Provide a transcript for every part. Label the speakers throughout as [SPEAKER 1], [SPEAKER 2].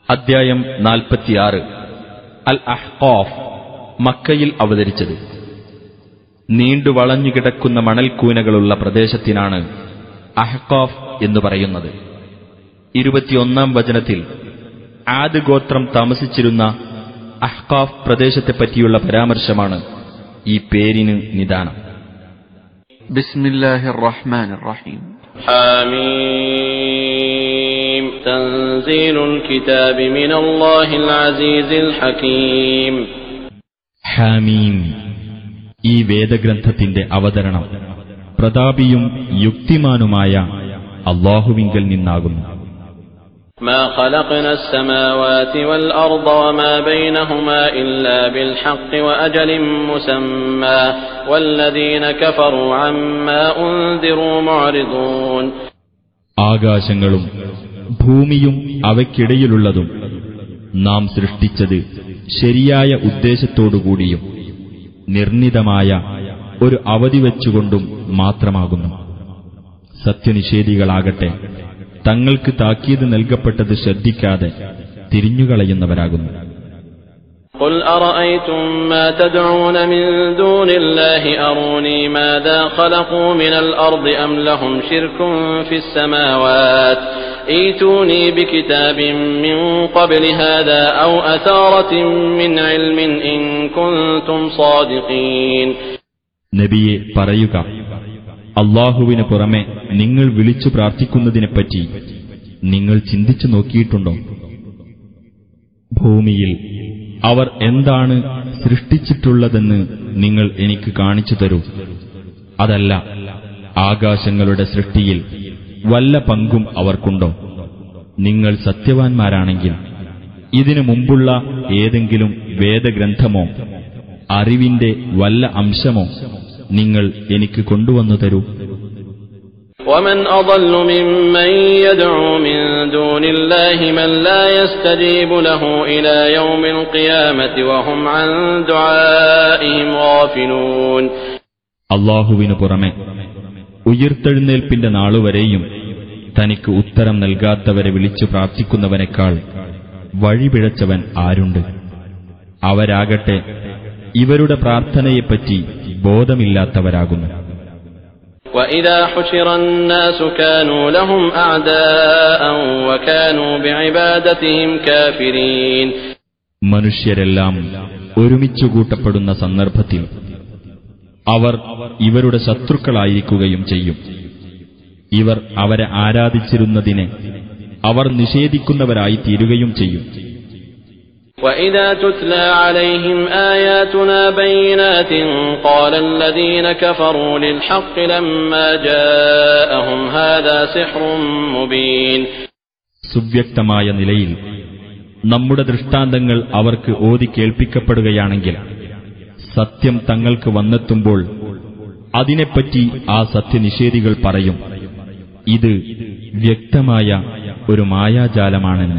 [SPEAKER 1] അദ്ധ്യായം നാൽപ്പത്തിയാറ് അൽ അഹ്ഖാഫ് മക്കയിൽ അവതരിച്ചത് നീണ്ടു വളഞ്ഞുകിടക്കുന്ന മണൽക്കൂനകളുള്ള പ്രദേശത്തിനാണ് അഹ്ഖാഫ് എന്ന് പറയുന്നത് ഇരുപത്തിയൊന്നാം വചനത്തിൽ ആദ് ഗോത്രം താമസിച്ചിരുന്ന അഹ്ഖാഫ് പ്രദേശത്തെപ്പറ്റിയുള്ള പരാമർശമാണ് ഈ പേരിന് നിദാനം
[SPEAKER 2] بسم الله الرحمن الرحيم
[SPEAKER 3] حميم تنزيل الكتاب من الله العزيز الحكيم
[SPEAKER 1] ഹാമീം ഈ വേദഗ്രന്ഥത്തിന്റെ അവതരണം പ്രതാപിയും യുക്തിമാനുമായ അള്ളാഹുവിങ്കൽ നിന്നാകുന്നു
[SPEAKER 3] ما خلقنا السماوات والأرض وما بينهما إلا بالحق وأجل مسمى والذين كفروا عما أنذروا معرضون
[SPEAKER 1] ആകാശങ്ങളും ഭൂമിയും അവയ്ക്കിടയിലുള്ളതും നാം സൃഷ്ടിച്ചത് ശരിയായ ഉദ്ദേശത്തോടുകൂടിയും നിർണിതമായ ഒരു അവധി വെച്ചുകൊണ്ടും മാത്രമാകുന്നു സത്യനിഷേധികളാകട്ടെ തങ്ങൾക്ക് താക്കീത് നൽകപ്പെട്ടത് ശ്രദ്ധിക്കാതെ തിരിഞ്ഞുകളയുന്നവരാകുന്നു
[SPEAKER 3] قل أرأيتم ما تدعون من دون الله أروني ماذا خلقوا من الأرض أم لهم شرك في السماوات ايتوني بكتاب من قبل هذا أو أثارة من علم إن كنتم صادقين
[SPEAKER 1] നബിയെ പറയുക അള്ളാഹുവിന് പുറമെ നിങ്ങൾ വിളിച്ചു പ്രാർത്ഥിക്കുന്നതിനെപ്പറ്റി നിങ്ങൾ ചിന്തിച്ചു നോക്കിയിട്ടുണ്ടോ ഭൂമിയിൽ അവർ എന്താണ് സൃഷ്ടിച്ചിട്ടുള്ളതെന്ന് നിങ്ങൾ എനിക്ക് കാണിച്ചു തരൂ അതല്ല ആകാശങ്ങളുടെ സൃഷ്ടിയിൽ വല്ല പങ്കും അവർക്കുണ്ടോ നിങ്ങൾ സത്യവാൻമാരാണെങ്കിൽ ഇതിനു മുമ്പുള്ള ഏതെങ്കിലും വേദഗ്രന്ഥമോ അറിവിന്റെ വല്ല അംശമോ നിങ്ങൾ എനിക്ക് കൊണ്ടുവന്നു തരൂ
[SPEAKER 3] ومن أضل ممن يدعو من دون الله من لا يستجيب له إلى يوم القيامة وهم عن دعائهم غافلون
[SPEAKER 1] അള്ളാഹുവിനു പുറമെ ഉയിർത്തെഴുന്നേൽപ്പിന്റെ നാളുവരെയും തനിക്ക് ഉത്തരം നൽകാത്തവരെ വിളിച്ചു പ്രാർത്ഥിക്കുന്നവനേക്കാൾ വഴിപിഴച്ചവൻ ആരുണ്ട് അവരാകട്ടെ ഇവരുടെ പ്രാർത്ഥനയെപ്പറ്റി ബോധമില്ലാത്തവരാകുന്നു
[SPEAKER 3] وإذا حشر الناس كانوا لهم أعداء وكانوا بعبادتهم كافرين
[SPEAKER 1] മനുഷ്യരെല്ലാം ഒരുമിച്ചു കൂട്ടപ്പെടുന്ന സന്ദർഭത്തിൽ അവർ ഇവരുടെ ശത്രുക്കളായിരിക്കുകയും ചെയ്യും ഇവർ അവരെ ആരാധിച്ചിരുന്നതിനെ അവർ നിഷേധിക്കുന്നവരായി തീരുകയും ചെയ്യും
[SPEAKER 3] وإذا تتلى عليهم آياتنا بينات قال الذين كفروا للحق لما جاءهم هذا سحر مبين
[SPEAKER 1] സുവ്യക്തമായ നിലയിൽ നമ്മുടെ ദൃഷ്ടാന്തങ്ങൾ അവർക്ക് ഓതി കേൾപ്പിക്കപ്പെടുകയാണെങ്കിൽ സത്യം തങ്ങൾക്ക് വന്നെത്തുമ്പോൾ അതിനെപ്പറ്റി ആ സത്യനിഷേധികൾ പറയും ഇത് വ്യക്തമായ ഒരു മായാജാലമാണെന്ന്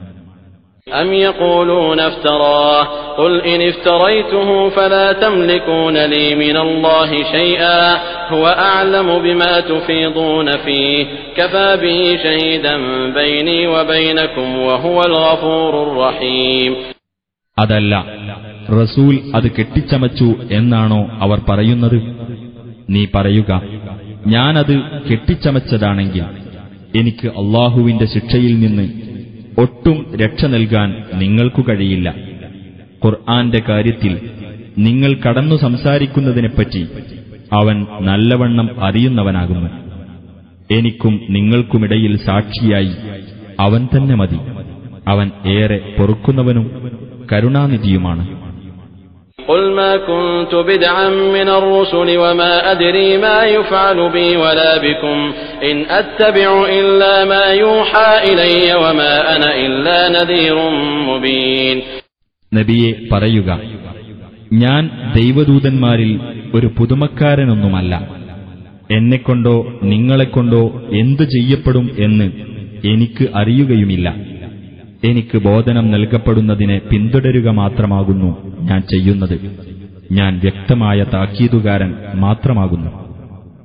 [SPEAKER 3] أم يقولون افتراه قل إن افتريته فلا تملكون لي من الله شيئا هو أعلم بما تفيضون فيه كفى به شهيدا بيني وبينكم وهو الغفور الرحيم
[SPEAKER 1] അതല്ല റസൂൽ അത് കെട്ടിച്ചമച്ചു എന്നാണോ അവർ പറയുന്നത് നീ പറയുക ഞാനത് കെട്ടിച്ചമച്ചതാണെങ്കിൽ എനിക്ക് അള്ളാഹുവിന്റെ ശിക്ഷയിൽ നിന്ന് ഒട്ടും രക്ഷ നൽകാൻ നിങ്ങൾക്കു കഴിയില്ല ഖുർആന്റെ കാര്യത്തിൽ നിങ്ങൾ കടന്നു സംസാരിക്കുന്നതിനെപ്പറ്റി അവൻ നല്ലവണ്ണം അറിയുന്നവനാകുന്നു എനിക്കും നിങ്ങൾക്കുമിടയിൽ സാക്ഷിയായി അവൻ തന്നെ മതി അവൻ ഏറെ പൊറുക്കുന്നവനും കരുണാനിധിയുമാണ്
[SPEAKER 3] قل ما كنت بدعا من الرسل وما أدري ما يفعل بي ولا بكم إن أتبع إلا ما يوحى إلي وما أنا إلا نذير مبين
[SPEAKER 1] നബിയെ പറയുക ഞാൻ ദൈവദൂതന്മാരിൽ ഒരു പുതുമക്കാരനൊന്നുമല്ല എന്നെക്കൊണ്ടോ നിങ്ങളെക്കൊണ്ടോ എന്തു ചെയ്യപ്പെടും എന്ന് എനിക്ക് അറിയുകയുമില്ല എനിക്ക് ബോധനം നൽകപ്പെടുന്നതിനെ പിന്തുടരുക മാത്രമാകുന്നു ഞാൻ ചെയ്യുന്നത് ഞാൻ വ്യക്തമായ താക്കീതുകാരൻ മാത്രമാകുന്നു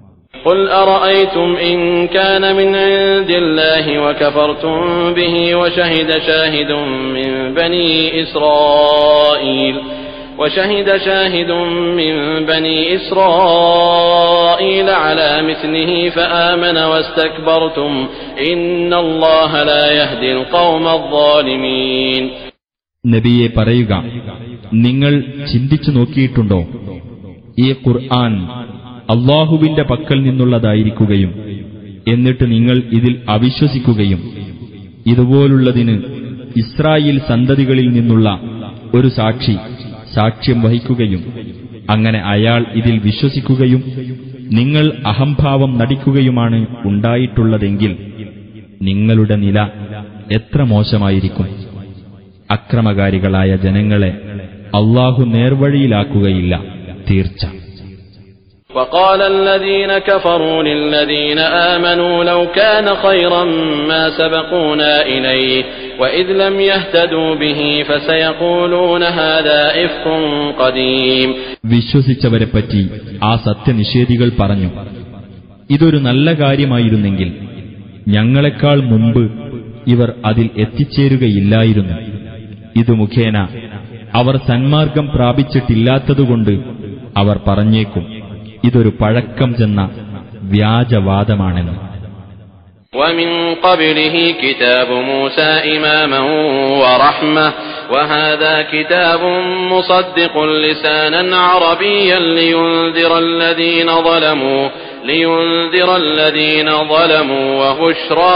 [SPEAKER 3] قل أرأيتم إن كان من عند الله وكفرتم به وشهد شاهد من بني إسرائيل وشهد شاهد من بني إسرائيل على مثله فآمن واستكبرتم إن الله لا يهدي القوم الظالمين
[SPEAKER 1] നബിയെ പറയുക നിങ്ങൾ ചിന്തിച്ചു നോക്കിയിട്ടുണ്ടോ ഈ ഖുർആൻ അള്ളാഹുവിന്റെ പക്കൽ നിന്നുള്ളതായിരിക്കുകയും എന്നിട്ട് നിങ്ങൾ ഇതിൽ അവിശ്വസിക്കുകയും ഇതുപോലുള്ളതിന് ഇസ്രായേൽ സന്തതികളിൽ നിന്നുള്ള ഒരു സാക്ഷി സാക്ഷ്യം വഹിക്കുകയും അങ്ങനെ അയാൾ ഇതിൽ വിശ്വസിക്കുകയും നിങ്ങൾ അഹംഭാവം നടിക്കുകയുമാണ് ഉണ്ടായിട്ടുള്ളതെങ്കിൽ നിങ്ങളുടെ നില എത്ര മോശമായിരിക്കും അക്രമകാരികളായ ജനങ്ങളെ അള്ളാഹു നേർവഴിയിലാക്കുകയില്ല തീർച്ച
[SPEAKER 3] وقال الذين كفروا للذين آمنوا لو كان خيرا ما سبقونا إليه وإذ لم يهتدوا به فسيقولون هذا إفك قديم
[SPEAKER 1] വിശ്വസിച്ചവരെപ്പറ്റി ആ സത്യനിഷേധികൾ പറഞ്ഞു ഇതൊരു നല്ല കാര്യമായിരുന്നെങ്കിൽ ഞങ്ങളെക്കാൾ മുമ്പ് ഇവർ അതിൽ എത്തിച്ചേരുകയില്ലായിരുന്നു ഇതു മുഖേന അവർ സന്മാർഗം പ്രാപിച്ചിട്ടില്ലാത്തതുകൊണ്ട് അവർ പറഞ്ഞേക്കും ഇതൊരു പഴക്കം ചെന്ന വ്യാജവാദമാണെന്ന്
[SPEAKER 3] ومن قبله كتاب موسى إماما ورحمة وهذا كتاب مصدق لسانا عربيا لينذر الذين ظلموا لينذر الذين ظلموا وبشرى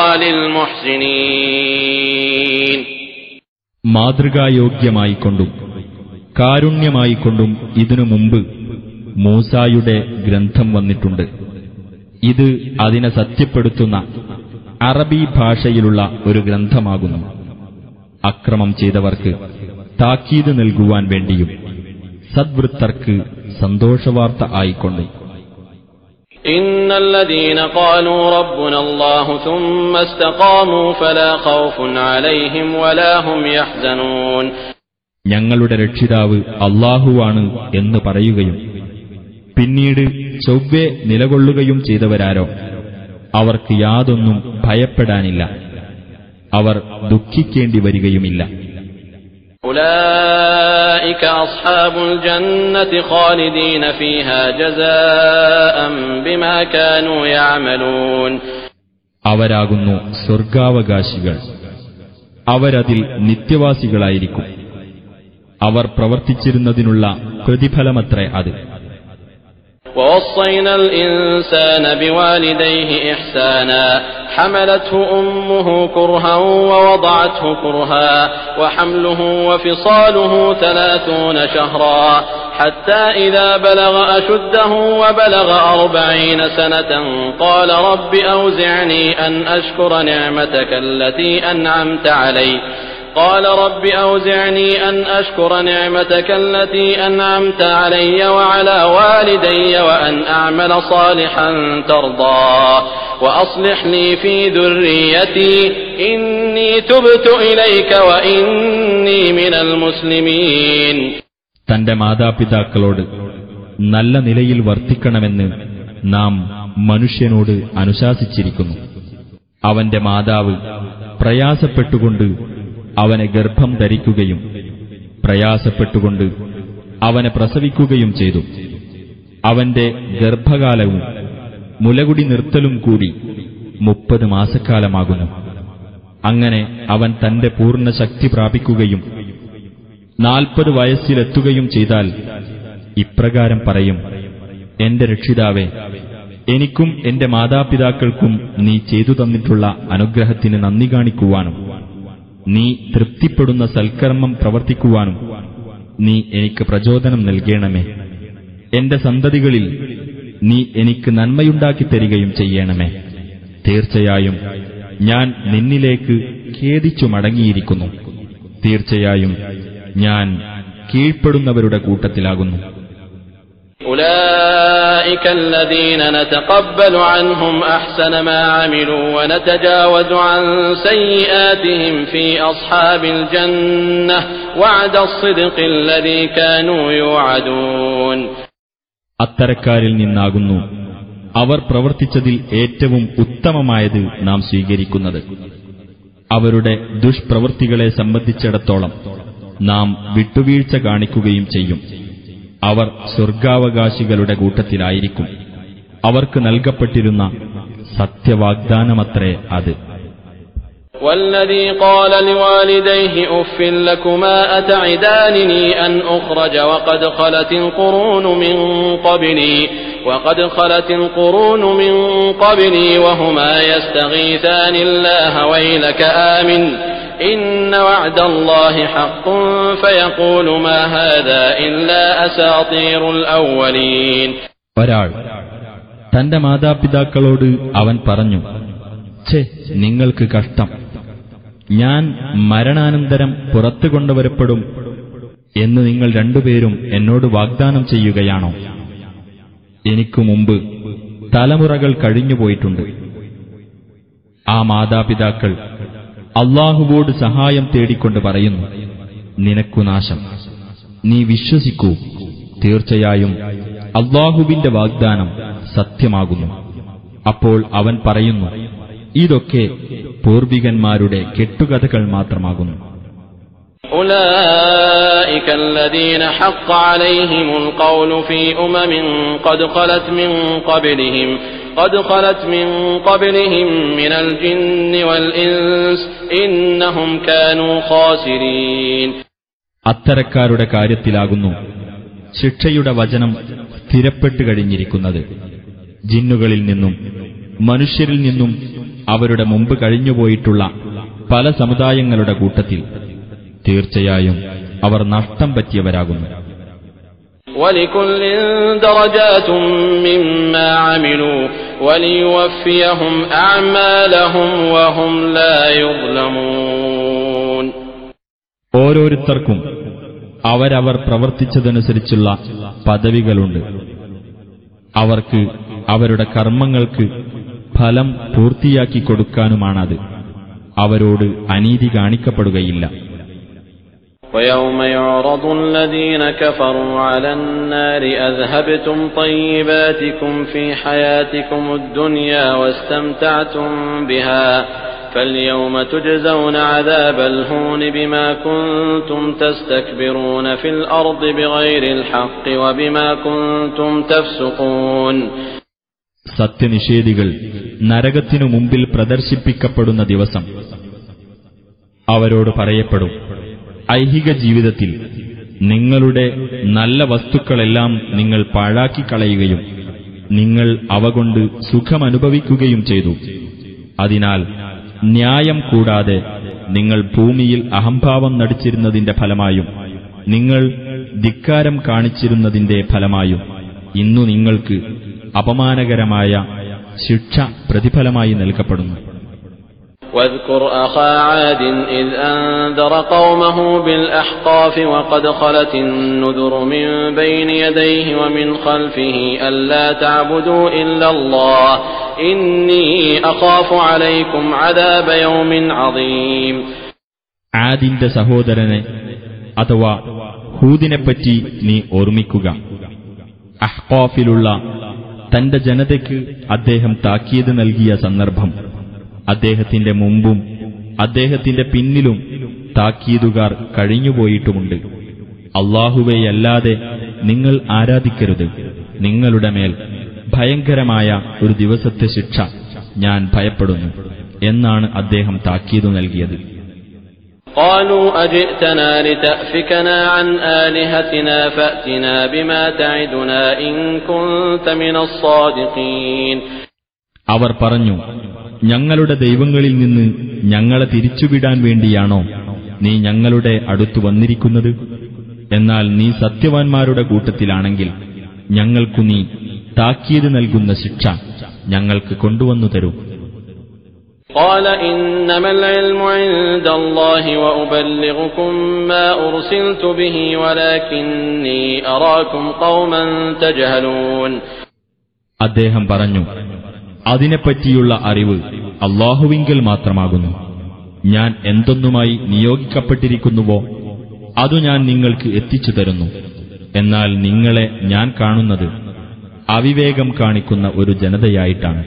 [SPEAKER 3] للمحسنين
[SPEAKER 1] മാതൃകായോഗ്യമായിക്കൊണ്ടും കാരുണ്യമായിക്കൊണ്ടും ഇതിനു മുമ്പ് മൂസായുടെ ഗ്രന്ഥം വന്നിട്ടുണ്ട് ഇത് അതിനെ സത്യപ്പെടുത്തുന്ന അറബി ഭാഷയിലുള്ള ഒരു ഗ്രന്ഥമാകുന്നു അക്രമം ചെയ്തവർക്ക് താക്കീത് നൽകുവാൻ വേണ്ടിയും സദ്വൃത്തർക്ക് സന്തോഷവാർത്ത ആയിക്കൊണ്ടും
[SPEAKER 3] إن الذين قالوا ربنا الله ثم استقاموا فلا خوف عليهم ولا هم يحزنون
[SPEAKER 1] ഞങ്ങളുടെ രക്ഷിതാവ് അള്ളാഹുവാണ് എന്ന് പറയുകയും പിന്നീട് ചൊവ്വെ നിലകൊള്ളുകയും ചെയ്തവരാരോ അവർക്ക് യാതൊന്നും ഭയപ്പെടാനില്ല അവർ ദുഃഖിക്കേണ്ടി വരികയുമില്ല
[SPEAKER 3] أولئك أصحاب الجنة خالدين فيها جزاء بما كانوا يعملون
[SPEAKER 1] അവരാകുന്നു സ്വർഗാവകാശികൾ അവരതിൽ നിത്യവാസികളായിരിക്കും അവർ പ്രവർത്തിച്ചിരുന്നതിനുള്ള പ്രതിഫലമത്രേ അത്
[SPEAKER 3] ووصينا الإنسان بوالديه إحسانا حملته أمه كرها ووضعته كرها وحمله وفصاله ثلاثون شهرا حتى إذا بلغ أشده وبلغ أربعين سنة قال رب أوزعني أن أشكر نعمتك التي أنعمت علي قال رب أوزعني أن أشكر نعمتك التي أنعمت علي وعلى والدي وأن أعمل صالحا ترضاه وأصلح لي في ذريتي إني تبت إليك وإني من المسلمين
[SPEAKER 1] തന്റെ മാതാപിതാക്കളോട് നല്ല നിലയിൽ വർത്തിക്കണമെന്ന് നാം മനുഷ്യനോട് അനുശാസിച്ചിരിക്കുന്നു അവന്റെ മാതാവ് പ്രയാസപ്പെട്ടുകൊണ്ട് അവനെ ഗർഭം ധരിക്കുകയും പ്രയാസപ്പെട്ടുകൊണ്ട് അവനെ പ്രസവിക്കുകയും ചെയ്തു അവന്റെ ഗർഭകാലവും മുലകുടി നിർത്തലും കൂടി മുപ്പത് മാസക്കാലമാകുന്നു അങ്ങനെ അവൻ തന്റെ പൂർണ്ണ ശക്തി പ്രാപിക്കുകയും നാൽപ്പത് വയസ്സിലെത്തുകയും ചെയ്താൽ ഇപ്രകാരം പറയും എന്റെ രക്ഷിതാവേ എനിക്കും എന്റെ മാതാപിതാക്കൾക്കും നീ ചെയ്തു തന്നിട്ടുള്ള അനുഗ്രഹത്തിന് നന്ദി കാണിക്കുവാനും നീ തൃപ്തിപ്പെടുന്ന സൽക്കർമ്മം പ്രവർത്തിക്കുവാനും നീ എനിക്ക് പ്രചോദനം നൽകണമേ എന്റെ സന്തതികളിൽ നീ എനിക്ക് നന്മയുണ്ടാക്കി തരികയും ചെയ്യണമേ തീർച്ചയായും ഞാൻ നിന്നിലേക്ക് ഖേദിച്ചു മടങ്ങിയിരിക്കുന്നു തീർച്ചയായും ഞാൻ കീഴ്പ്പെടുന്നവരുടെ കൂട്ടത്തിലാകുന്നു
[SPEAKER 3] أولئك الذين نتقبل عنهم أحسن ما عملوا ونتجاوز عن سيئاتهم في أصحاب الجنة وعد الصدق الذي كانوا يوعدون
[SPEAKER 1] അത്തരക്കാരിൽ നിന്നാകുന്നു അവർ പ്രവർത്തിച്ചതിൽ ഏറ്റവും ഉത്തമമായത് നാം സ്വീകരിക്കുന്നത് അവരുടെ ദുഷ്പ്രവൃത്തികളെ സംബന്ധിച്ചിടത്തോളം നാം വിട്ടുവീഴ്ച കാണിക്കുകയും ചെയ്യും അവർ സ്വർഗാവകാശികളുടെ കൂട്ടത്തിലായിരിക്കും അവർക്ക് നൽകപ്പെട്ടിരുന്ന സത്യവാഗ്ദാനമത്രേ അത്
[SPEAKER 3] والذي قال لوالديه أف لكما أتعدانني أن أخرج وقد خلت القرون من قبلي وقد خلت القرون من قبلي وهما يستغيثان الله ويلك آمن إن وعد الله حق فيقول ما هذا إلا أساطير الأولين
[SPEAKER 1] ഒരാൾ തന്റെ മാതാപിതാക്കളോട് അവൻ പറഞ്ഞു ഛേ നിങ്ങൾക്ക് കഷ്ടം ഞാൻ മരണാനന്തരം പുറത്തു കൊണ്ടുവരപ്പെടും എന്ന് നിങ്ങൾ രണ്ടുപേരും എന്നോട് വാഗ്ദാനം ചെയ്യുകയാണോ എനിക്കു മുമ്പ് തലമുറകൾ കഴിഞ്ഞുപോയിട്ടുണ്ട് ആ മാതാപിതാക്കൾ അള്ളാഹുവോട് സഹായം തേടിക്കൊണ്ട് പറയുന്നു നിനക്കു നാശം നീ വിശ്വസിക്കൂ തീർച്ചയായും അള്ളാഹുവിന്റെ വാഗ്ദാനം സത്യമാകുന്നു അപ്പോൾ അവൻ പറയുന്നു ഇതൊക്കെ പൂർവികന്മാരുടെ കെട്ടുകഥകൾ മാത്രമാകുന്നു
[SPEAKER 3] أولئك الذين حق عليهم القول في أمم قد خلت من قبلهم قد خلت من قبلهم من الجن والإنس إنهم كانوا خاسرين
[SPEAKER 1] അത്തരക്കാരുടെ കാര്യത്തിലാകുന്നു ശിക്ഷയുടെ വചനം സ്ഥിരപ്പെട്ടു കഴിഞ്ഞിരിക്കുന്നത് ജിന്നുകളിൽ നിന്നും മനുഷ്യരിൽ നിന്നും അവരുടെ മുമ്പ് കഴിഞ്ഞുപോയിട്ടുള്ള പല സമുദായങ്ങളുടെ കൂട്ടത്തിൽ തീർച്ചയായും അവർ നഷ്ടം പറ്റിയവരാകുന്നു
[SPEAKER 3] ولكل درجات مما عملوا وليوفيهم أعمالهم وهم لا يظلمون
[SPEAKER 1] ഓരോരുത്തർക്കും അവരവർ പ്രവർത്തിച്ചതനുസരിച്ചുള്ള പദവികളുണ്ട് അവർക്ക് അവരുടെ കർമ്മങ്ങൾക്ക് ഫലം പൂർത്തിയാക്കി കൊടുക്കാനുമാണത് അവരോട് അനീതി കാണിക്കപ്പെടുകയില്ല
[SPEAKER 3] ويوم يعرض الذين كفروا على النار أذهبتم طيباتكم في حياتكم الدنيا واستمتعتم بها فاليوم تجزون عذاب الهون بما كنتم تستكبرون في الأرض بغير الحق وبما كنتم تفسقون
[SPEAKER 1] സത്യനിഷേധികൾ നരകത്തിനു മുമ്പിൽ പ്രദർശിപ്പിക്കപ്പെടുന്ന ദിവസം അവരോട് പറയപ്പെടും ഐഹിക ജീവിതത്തിൽ നിങ്ങളുടെ നല്ല വസ്തുക്കളെല്ലാം നിങ്ങൾ പാഴാക്കിക്കളയുകയും നിങ്ങൾ അവ കൊണ്ട് സുഖമനുഭവിക്കുകയും ചെയ്തു അതിനാൽ ന്യായം കൂടാതെ നിങ്ങൾ ഭൂമിയിൽ അഹംഭാവം നടിച്ചിരുന്നതിന്റെ ഫലമായും നിങ്ങൾ ധിക്കാരം കാണിച്ചിരുന്നതിന്റെ ഫലമായും ഇന്നു നിങ്ങൾക്ക് അപമാനകരമായ ശിക്ഷ പ്രതിഫലമായി നൽകപ്പെടുന്നു
[SPEAKER 3] واذكر أخا عاد إذ أنذر قومه بالأحقاف وقد خلت النذر من بين يديه ومن خلفه ألا تعبدوا إلا الله إني أخاف عليكم عذاب يوم عظيم
[SPEAKER 1] ആദിന്റെ സഹോദരനെ അഥവാ ഹൂദിനെപ്പറ്റി നീ ഓർമ്മിക്കുക അഹ്കാഫിലുള്ള തന്റെ ജനതയ്ക്ക് അദ്ദേഹം താക്കീത് നൽകിയ സന്ദർഭം അദ്ദേഹത്തിന്റെ മുമ്പും അദ്ദേഹത്തിന്റെ പിന്നിലും താക്കീതുകാർ കഴിഞ്ഞുപോയിട്ടുമുണ്ട് അള്ളാഹുവെയല്ലാതെ നിങ്ങൾ ആരാധിക്കരുത് നിങ്ങളുടെ മേൽ ഭയങ്കരമായ ഒരു ദിവസത്തെ ശിക്ഷ ഞാൻ ഭയപ്പെടുന്നു എന്നാണ് അദ്ദേഹം താക്കീതു നൽകിയത്
[SPEAKER 3] قالوا أجئتنا لتأفكنا عن آلهتنا فأتنا بما تعدنا إن كنت من الصادقين
[SPEAKER 1] അവർ പറഞ്ഞു ഞങ്ങളുടെ ദൈവങ്ങളിൽ നിന്ന് ഞങ്ങളെ തിരിച്ചുവിടാൻ വേണ്ടിയാണോ നീ ഞങ്ങളുടെ അടുത്തു വന്നിരിക്കുന്നത് എന്നാൽ നീ സത്യവാൻമാരുടെ കൂട്ടത്തിലാണെങ്കിൽ ഞങ്ങൾക്കു നീ താക്കീത് നൽകുന്ന ശിക്ഷ ഞങ്ങൾക്ക് കൊണ്ടുവന്നു തരൂ
[SPEAKER 3] قال إنما العلم عند الله وأبلغكم ما أرسلت به ولكني أراكم قوما تجهلون
[SPEAKER 1] അദ്ദേഹം പറഞ്ഞു അതിനെപ്പറ്റിയുള്ള അറിവ് അള്ളാഹുവിങ്കൽ മാത്രമാകുന്നു ഞാൻ എന്തൊന്നുമായി നിയോഗിക്കപ്പെട്ടിരിക്കുന്നുവോ അതു ഞാൻ നിങ്ങൾക്ക് എത്തിച്ചു തരുന്നു എന്നാൽ നിങ്ങളെ ഞാൻ കാണുന്നത് അവിവേകം കാണിക്കുന്ന ഒരു ജനതയായിട്ടാണ്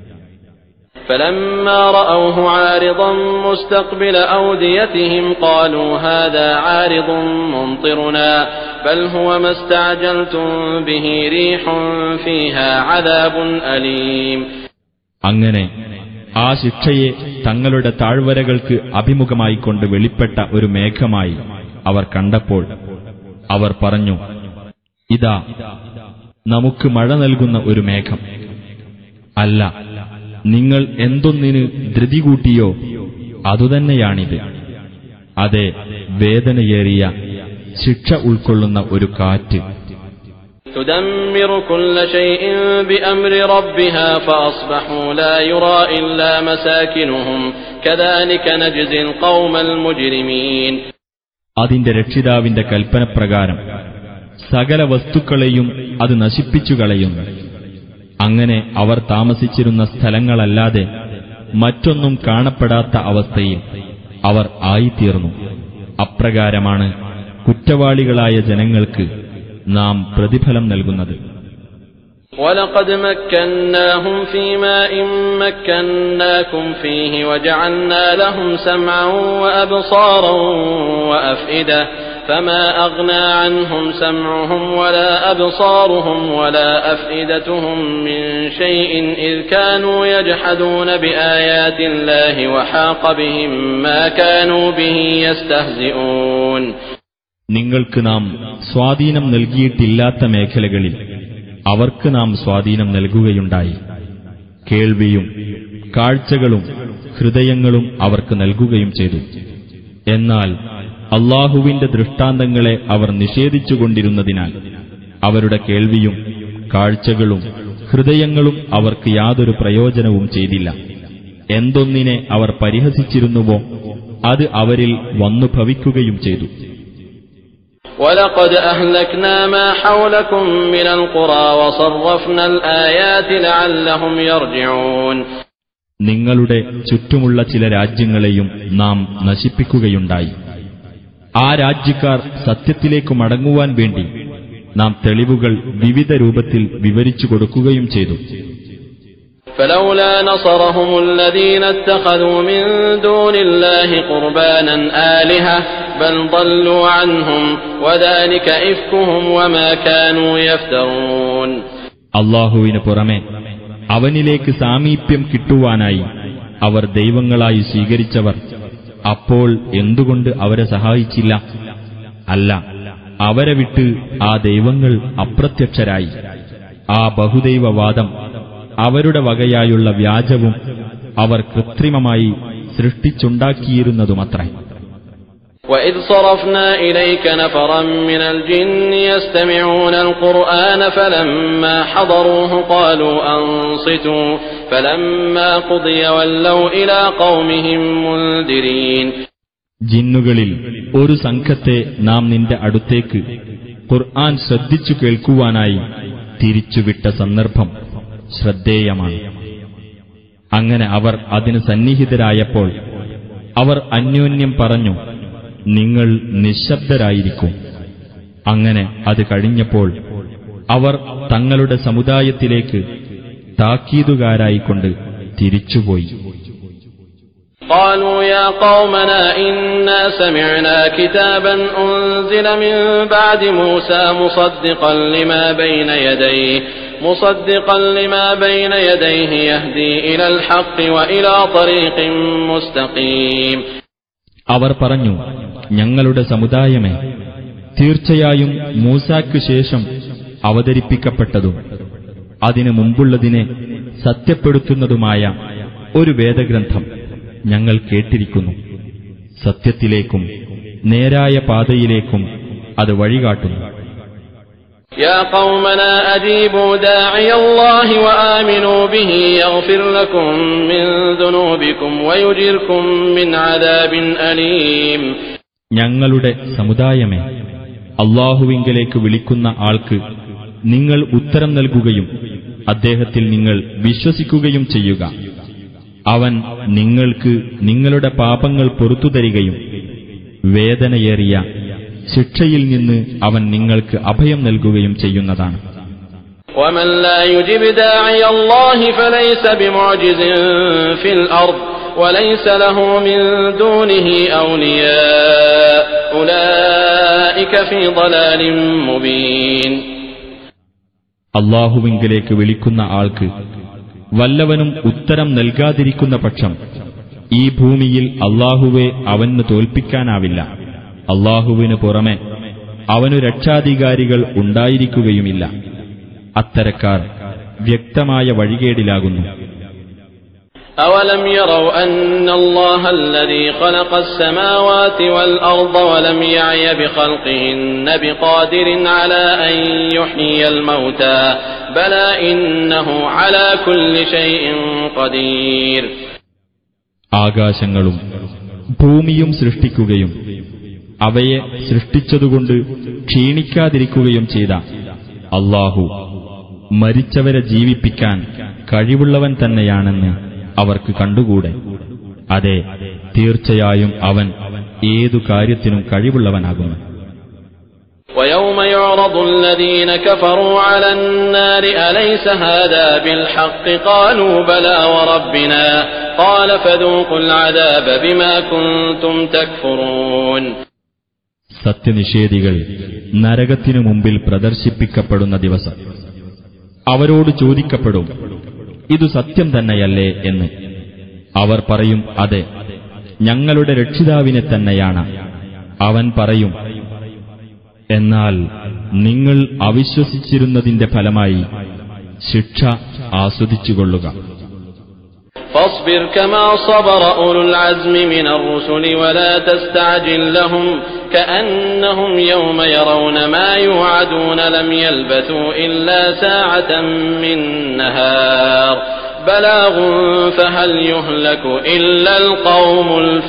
[SPEAKER 3] فلما رأوه عارضا مستقبل أوديتهم قالوا هذا عارض ممطرنا بل هو ما استعجلتم به ريح فيها عذاب أليم
[SPEAKER 1] അങ്ങനെ ആ ശിക്ഷയെ തങ്ങളുടെ താഴ്വരകൾക്ക് അഭിമുഖമായിക്കൊണ്ട് വെളിപ്പെട്ട ഒരു മേഘമായി അവർ കണ്ടപ്പോൾ അവർ പറഞ്ഞു ഇതാ നമുക്ക് മഴ നൽകുന്ന ഒരു മേഘം അല്ല നിങ്ങൾ എന്തൊന്നിന് ധൃതി കൂട്ടിയോ അതുതന്നെയാണിത് അതെ വേദനയേറിയ ശിക്ഷ ഉൾക്കൊള്ളുന്ന ഒരു കാറ്റ്
[SPEAKER 3] تدمر كل شيء بأمر ربها فأصبحوا لا يرى إلا مساكنهم كذلك نجزي القوم المجرمين
[SPEAKER 1] അതിന്റെ രക്ഷിതാവിന്റെ കൽപ്പനപ്രകാരം സകല വസ്തുക്കളെയും അത് നശിപ്പിച്ചു കളയുന്നു അങ്ങനെ അവർ താമസിച്ചിരുന്ന സ്ഥലങ്ങളല്ലാതെ മറ്റൊന്നും കാണപ്പെടാത്ത അവസ്ഥയിൽ അവർ ആയിത്തീർന്നു അപ്രകാരമാണ് കുറ്റവാളികളായ ജനങ്ങൾക്ക് നാം പ്രതിഫലം നൽകുന്നത്
[SPEAKER 3] ولقد مكناهم في ماء مكناكم فيه وجعلنا لهم سمعا وأبصارا وأفئدة فما أغنى عنهم سمعهم ولا أبصارهم ولا أفئدتهم من شيء إذ كانوا يجحدون بآيات الله وحاق بهم ما كانوا به يستهزئون
[SPEAKER 1] നിങ്ങൾക്ക് നാം സ്വാധീനം നൽകിയിട്ടില്ലാത്ത മേഖലകളിൽ അവർക്ക് നാം സ്വാധീനം നൽകുകയുണ്ടായി കേൾവിയും കാഴ്ചകളും ഹൃദയങ്ങളും അവർക്ക് നൽകുകയും ചെയ്തു എന്നാൽ അള്ളാഹുവിന്റെ ദൃഷ്ടാന്തങ്ങളെ അവർ നിഷേധിച്ചുകൊണ്ടിരുന്നതിനാൽ അവരുടെ കേൾവിയും കാഴ്ചകളും ഹൃദയങ്ങളും അവർക്ക് യാതൊരു പ്രയോജനവും ചെയ്തില്ല എന്തൊന്നിനെ അവർ പരിഹസിച്ചിരുന്നുവോ അത് അവരിൽ വന്നു ഭവിക്കുകയും ചെയ്തു
[SPEAKER 3] ولقد أهلكنا ما حولكم من القرى وصرفنا الآيات لعلهم يرجعون
[SPEAKER 1] നിങ്ങളുടെ ചുറ്റുമുള്ള ചില രാജ്യങ്ങളെയും നാം നശിപ്പിക്കുകയുണ്ടായി ആ രാജ്യക്കാർ സത്യത്തിലേക്ക് മടങ്ങുവാൻ വേണ്ടി നാം തെളിവുകൾ വിവിധ രൂപത്തിൽ വിവരിച്ചു കൊടുക്കുകയും ചെയ്തു
[SPEAKER 3] فلولا نصرهم الذين اتخذوا من دون الله قربانا آلهة بل ضلوا عنهم وذلك إفكهم وما كانوا يفترون
[SPEAKER 1] അള്ളാഹുവിന് പുറമെ അവനിലേക്ക് സാമീപ്യം കിട്ടുവാനായി അവർ ദൈവങ്ങളായി സ്വീകരിച്ചവർ അപ്പോൾ എന്തുകൊണ്ട് അവരെ സഹായിച്ചില്ല അല്ല അവരെ വിട്ട് ആ ദൈവങ്ങൾ അപ്രത്യക്ഷരായി ആ ബഹുദൈവവാദം അവരുടെ വകയായുള്ള വ്യാജവും അവർ കൃത്രിമമായി സൃഷ്ടിച്ചുണ്ടാക്കിയിരുന്നതുമത്രേ
[SPEAKER 3] وإذ صرفنا إليك نفرا من الجن يستمعون القرآن فلما حضروه قالوا أنصتوا فلما قضي ولوا إلى قومهم منذرين
[SPEAKER 1] ജിന്നുകളിൽ ഒരു സംഘത്തെ നാം നിന്റെ അടുത്തേക്ക് ഖുർആൻ ശ്രദ്ധിച്ചു കേൾക്കുവാനായി തിരിച്ചുവിട്ട സന്ദർഭം ശ്രദ്ധേയമാണ് അങ്ങനെ അവർ അതിന് സന്നിഹിതരായപ്പോൾ അവർ അന്യോന്യം പറഞ്ഞു നിങ്ങൾ നിശബ്ദരായിരിക്കും അങ്ങനെ അത് കഴിഞ്ഞപ്പോൾ അവർ തങ്ങളുടെ സമുദായത്തിലേക്ക് താക്കീതുകാരായിക്കൊണ്ട് തിരിച്ചുപോയി
[SPEAKER 3] قالوا يا قومنا إنا سمعنا كتابا أنزل من بعد موسى مصدقا لما بين يديه مصدقا لما بين يديه يهدي إلى الحق وإلى طريق مستقيم
[SPEAKER 1] അവർ പറഞ്ഞു ഞങ്ങളുടെ സമുദായമേ തീർച്ചയായും മൂസാക്ക് ശേഷം അവതരിപ്പിക്കപ്പെട്ടതും അതിനു മുമ്പുള്ളതിനെ സത്യപ്പെടുത്തുന്നതുമായ ഒരു വേദഗ്രന്ഥം ഞങ്ങൾ കേട്ടിരിക്കുന്നു സത്യത്തിലേക്കും നേരായ പാതയിലേക്കും അത് വഴികാട്ടുന്നു
[SPEAKER 3] يا قومنا أجيبوا داعي الله وآمنوا به يغفر لكم من ذنوبكم ويجركم من عذاب أليم
[SPEAKER 1] ഞങ്ങളുടെ സമുദായമേ അള്ളാഹുവിങ്കലേക്ക് വിളിക്കുന്ന ആൾക്ക് നിങ്ങൾ ഉത്തരം നൽകുകയും അദ്ദേഹത്തിൽ നിങ്ങൾ വിശ്വസിക്കുകയും ചെയ്യുക അവൻ നിങ്ങൾക്ക് നിങ്ങളുടെ പാപങ്ങൾ പൊറത്തു തരികയും വേദനയേറിയ ശിക്ഷയിൽ നിന്ന് അവൻ നിങ്ങൾക്ക് അഭയം നൽകുകയും ചെയ്യുന്നതാണ്
[SPEAKER 3] ومن لا يجب داعي الله فليس بمعجز في الأرض وليس له من دونه أولياء أولئك في ضلال مبين
[SPEAKER 1] അള്ളാഹുവിങ്കിലേക്ക് വിളിക്കുന്ന ആൾക്ക് വല്ലവനും ഉത്തരം നൽകാതിരിക്കുന്ന പക്ഷം ഈ ഭൂമിയിൽ അള്ളാഹുവെ അവന് തോൽപ്പിക്കാനാവില്ല അള്ളാഹുവിനു പുറമെ അവനു രക്ഷാധികാരികൾ ഉണ്ടായിരിക്കുകയുമില്ല അത്തരക്കാർ വ്യക്തമായ വഴികേടിലാകുന്നു
[SPEAKER 3] أولم يروا أن الله الذي خلق السماوات والأرض ولم يعي بخلقهن بقادر على أن يحيي الموتى بلى إنه على كل شيء قدير
[SPEAKER 1] ആകാശങ്ങളും ഭൂമിയും സൃഷ്ടിക്കുകയും അവയെ സൃഷ്ടിച്ചതുകൊണ്ട് ക്ഷീണിക്കാതിരിക്കുകയും ചെയ്ത അള്ളാഹു മരിച്ചവരെ ജീവിപ്പിക്കാൻ കഴിവുള്ളവൻ തന്നെയാണെന്ന് അവർക്ക് കണ്ടുകൂടെ അതെ തീർച്ചയായും അവൻ ഏതു കാര്യത്തിനും കഴിവുള്ളവനാകുന്നു
[SPEAKER 3] ويوم يعرض الذين كفروا على النار أليس هذا بالحق قالوا بلى وربنا قال فذوقوا العذاب بما كنتم تكفرون
[SPEAKER 1] സത്യനിഷേധികൾ നരകത്തിനു മുമ്പിൽ പ്രദർശിപ്പിക്കപ്പെടുന്ന ദിവസം അവരോട് ചോദിക്കപ്പെടും ഇതു സത്യം തന്നെയല്ലേ എന്ന് അവർ പറയും അതെ ഞങ്ങളുടെ രക്ഷിതാവിനെ തന്നെയാണ് അവൻ പറയും എന്നാൽ നിങ്ങൾ അവിശ്വസിച്ചിരുന്നതിന്റെ ഫലമായി ശിക്ഷ ആസ്വദിച്ചുകൊള്ളുക
[SPEAKER 3] فاصبر كما صبر أولو العزم من الرسل ولا تستعجل لهم كأنهم يوم يرون ما يوعدون لم يلبثوا إلا ساعة من نهار بلاغ فهل يهلك إلا القوم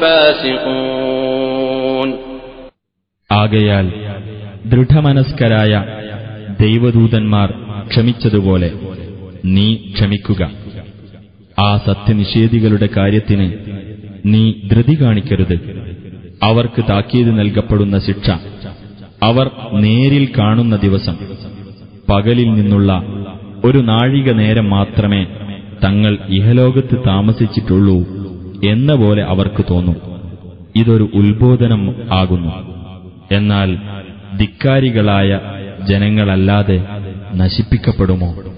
[SPEAKER 3] الفاسقون
[SPEAKER 1] ആകയാൽ ദൃഢമനസ്കരായ ദൈവദൂതന്മാർ ക്ഷമിച്ചതുപോലെ നീ ക്ഷമിക്കുക ആ സത്യനിഷേധികളുടെ കാര്യത്തിന് നീ ധൃതി കാണിക്കരുത് അവർക്ക് താക്കീത് നൽകപ്പെടുന്ന ശിക്ഷ അവർ നേരിൽ കാണുന്ന ദിവസം പകലിൽ നിന്നുള്ള ഒരു നാഴിക നേരം മാത്രമേ തങ്ങൾ ഇഹലോകത്ത് താമസിച്ചിട്ടുള്ളൂ എന്ന പോലെ അവർക്ക് തോന്നും ഇതൊരു ഉത്ബോധനം ആകുന്നു എന്നാൽ ധിക്കാരികളായ ജനങ്ങളല്ലാതെ നശിപ്പിക്കപ്പെടുമോ